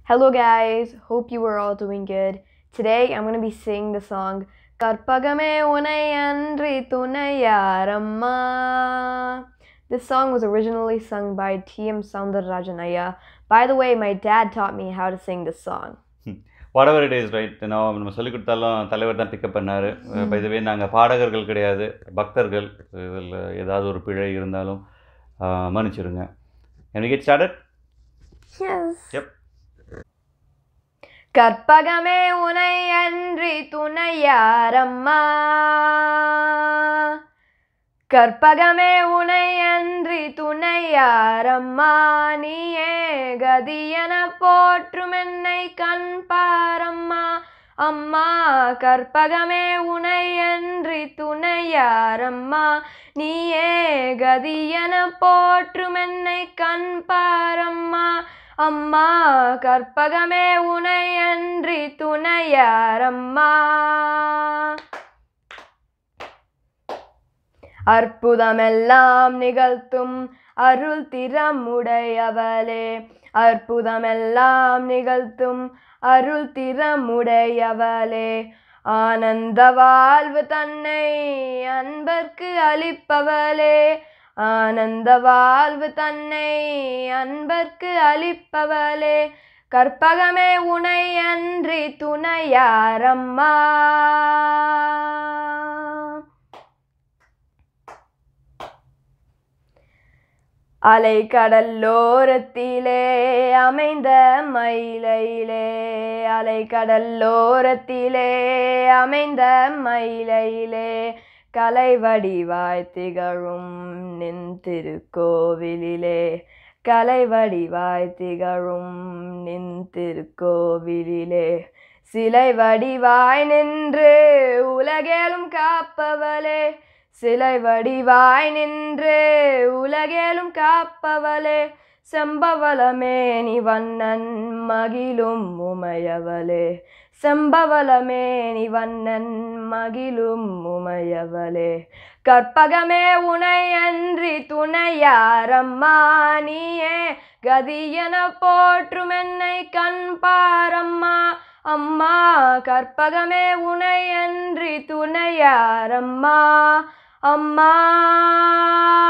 Hello, guys. Hope you are all doing good. Today, I'm going to be singing the song கற்பகமே உனை அன்றி துணையாரம்மா This song was originally sung by T.M. Soundararajan Ayya. By the way, my dad taught me how to sing this song. Whatever it is right நான் நம்ம சொல்லிக் கொடுத்தாலும் தலைவர் தான் பிக்கப் பண்ணார் இதுவே நாங்கள் பாடகர்கள் கிடையாது பக்தர்கள் இதில் ஏதாவது ஒரு பிழை இருந்தாலும் ஆஹ், மன்னிச்சிடுங்க எனக்கு கெட் ஸ்டார்டட் Yes. Yep. கற்பகமே உனை அன்றி துணையாரம்மா கற்பகமே உனை அன்றி துணையாரம்மா நீயே கதியன போற்றும் என்னை கண் பாரம்மா அம்மா கற்பகமே உனை அன்றி துணையாரம்மா நீயே கதியன போற்றும் என்னை கண் பாரம்மா அம்மா கற்பகமே உனை அன்றி துணையாரம்மா அற்புதமெல்லாம் நிகழ்த்தும் அருள் திறமுடையவளே அற்புதமெல்லாம் நிகழ்த்தும் அருள் திறமுடையவளே ஆனந்த வாழ்வு தன்னை அன்பர்க்கு அளிப்பவளே ஆனந்த வாழ்வு தன்னை அன்பர்க்கு அளிப்பவளே கற்பகமே உனை அன்றி துணையாரம்மா அலைக்கடல்லோரத்திலே அமைந்த மயிலையிலே அலைக்கடல்லோரத்திலே அமைந்த மயிலையிலே கலை வடிவாய் திகழும் நின் திருக்கோவிலிலே கலை வடிவாய் திகழும் நின் திருக்கோவிலிலே சிலை வடிவாய் நின்று உலகேலும் காப்பவளே சிலை வடிவாய் நின்று உலகேலும் காப்பவளே செம்பவளமேனி வண்ணன் மகிழும் உமையவளே செம்பவளமேனி வண்ணன் மகிழும் உமையவளே கற்பகமே உனை அன்றி துணையாரம்மா நீயே கதியென போற்றும் என்னை கண் பாரம்மா அம்மா கற்பகமே உனை அன்றி துணையாரம்மா அம்மா